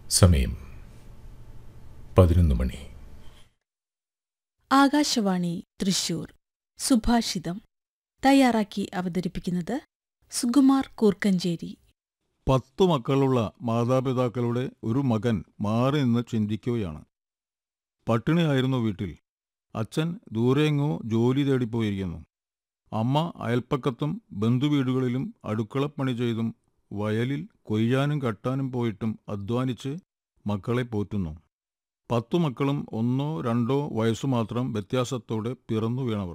സമയം പതിനൊന്ന് മണി ആകാശവാണി തൃശൂർ സുഭാഷിതം തയ്യാറാക്കി അവതരിപ്പിക്കുന്നത് സുകുമാർ കൂർക്കഞ്ചേരി പത്തു മക്കളുള്ള മാതാപിതാക്കളുടെ ഒരു മകൻ മാറി നിന്ന് ചിന്തിക്കുകയാണ് പട്ടിണിയായിരുന്നു വീട്ടിൽ അച്ഛൻ ദൂരെയെങ്ങോ ജോലി തേടിപ്പോയിരിക്കുന്നു അമ്മ അയൽപ്പക്കത്തും ബന്ധുവീടുകളിലും അടുക്കളപ്പണി ചെയ്തും വയലിൽ കൊയ്യാനും കട്ടാനും പോയിട്ടും അധ്വാനിച്ച് മക്കളെ പോറ്റുന്നു പത്തു മക്കളും ഒന്നോ രണ്ടോ വയസ്സു മാത്രം വ്യത്യാസത്തോടെ പിറന്നു വീണവർ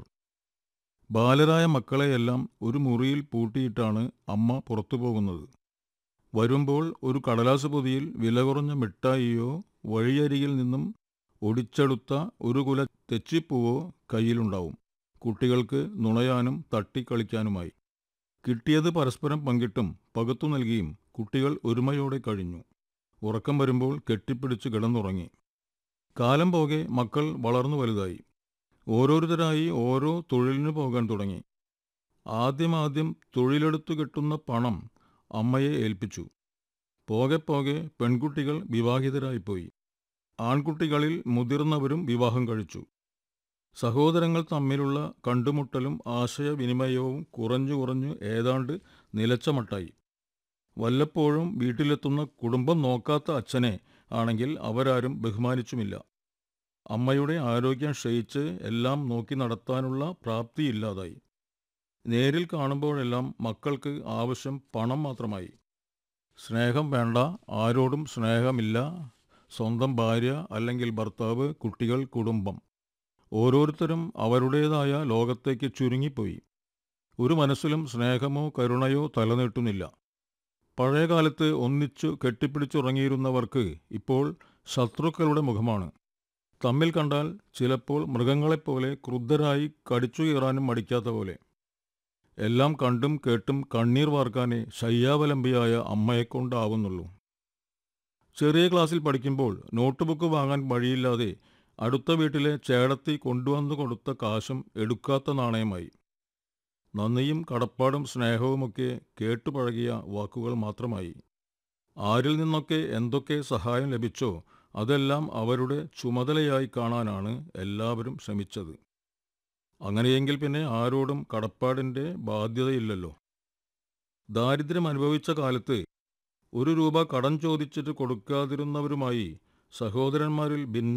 ബാലരായ മക്കളെയെല്ലാം ഒരു മുറിയിൽ പൂട്ടിയിട്ടാണ് അമ്മ പുറത്തു പോകുന്നത് വരുമ്പോൾ ഒരു കടലാസ് പൊതിയിൽ വില കുറഞ്ഞ മിഠായിയോ വഴിയരികിൽ നിന്നും ഒടിച്ചെടുത്ത ഒരു കുല തെച്ചിപ്പൂവോ കയ്യിലുണ്ടാവും കുട്ടികൾക്ക് നുണയാനും തട്ടിക്കളിക്കാനുമായി കിട്ടിയത് പരസ്പരം പങ്കിട്ടും പകുത്തു നൽകിയും കുട്ടികൾ ഒരുമയോടെ കഴിഞ്ഞു ഉറക്കം വരുമ്പോൾ കെട്ടിപ്പിടിച്ച് കിടന്നുറങ്ങി കാലം പോകെ മക്കൾ വളർന്നു വലുതായി ഓരോരുത്തരായി ഓരോ തൊഴിലിനു പോകാൻ തുടങ്ങി ആദ്യമാദ്യം തൊഴിലെടുത്തു കിട്ടുന്ന പണം അമ്മയെ ഏൽപ്പിച്ചു പോകെ പോകെ പെൺകുട്ടികൾ വിവാഹിതരായിപ്പോയി ആൺകുട്ടികളിൽ മുതിർന്നവരും വിവാഹം കഴിച്ചു സഹോദരങ്ങൾ തമ്മിലുള്ള കണ്ടുമുട്ടലും ആശയവിനിമയവും കുറഞ്ഞു കുറഞ്ഞു ഏതാണ്ട് നിലച്ച മട്ടായി വല്ലപ്പോഴും വീട്ടിലെത്തുന്ന കുടുംബം നോക്കാത്ത അച്ഛനെ ആണെങ്കിൽ അവരാരും ബഹുമാനിച്ചുമില്ല അമ്മയുടെ ആരോഗ്യം ക്ഷയിച്ച് എല്ലാം നോക്കി നടത്താനുള്ള പ്രാപ്തിയില്ലാതായി നേരിൽ കാണുമ്പോഴെല്ലാം മക്കൾക്ക് ആവശ്യം പണം മാത്രമായി സ്നേഹം വേണ്ട ആരോടും സ്നേഹമില്ല സ്വന്തം ഭാര്യ അല്ലെങ്കിൽ ഭർത്താവ് കുട്ടികൾ കുടുംബം ഓരോരുത്തരും അവരുടേതായ ലോകത്തേക്ക് ചുരുങ്ങിപ്പോയി ഒരു മനസ്സിലും സ്നേഹമോ കരുണയോ തലനീട്ടുന്നില്ല പഴയകാലത്ത് ഒന്നിച്ചു കെട്ടിപ്പിടിച്ചുറങ്ങിയിരുന്നവർക്ക് ഇപ്പോൾ ശത്രുക്കളുടെ മുഖമാണ് തമ്മിൽ കണ്ടാൽ ചിലപ്പോൾ മൃഗങ്ങളെപ്പോലെ ക്രുദ്ധരായി കടിച്ചു കീറാനും മടിക്കാത്ത പോലെ എല്ലാം കണ്ടും കേട്ടും കണ്ണീർ വാർക്കാനേ ശയ്യാവലംബിയായ അമ്മയെക്കൊണ്ടാവുന്നുള്ളൂ ചെറിയ ക്ലാസ്സിൽ പഠിക്കുമ്പോൾ നോട്ട്ബുക്ക് വാങ്ങാൻ വഴിയില്ലാതെ അടുത്ത വീട്ടിലെ ചേടത്തി കൊണ്ടുവന്നു കൊടുത്ത കാശും എടുക്കാത്ത നാണയമായി നന്ദിയും കടപ്പാടും സ്നേഹവുമൊക്കെ കേട്ടുപഴകിയ വാക്കുകൾ മാത്രമായി ആരിൽ നിന്നൊക്കെ എന്തൊക്കെ സഹായം ലഭിച്ചോ അതെല്ലാം അവരുടെ ചുമതലയായി കാണാനാണ് എല്ലാവരും ശ്രമിച്ചത് അങ്ങനെയെങ്കിൽ പിന്നെ ആരോടും കടപ്പാടിൻ്റെ ബാധ്യതയില്ലല്ലോ ദാരിദ്ര്യം അനുഭവിച്ച കാലത്ത് ഒരു രൂപ കടം ചോദിച്ചിട്ട് കൊടുക്കാതിരുന്നവരുമായി സഹോദരന്മാരിൽ ഭിന്ന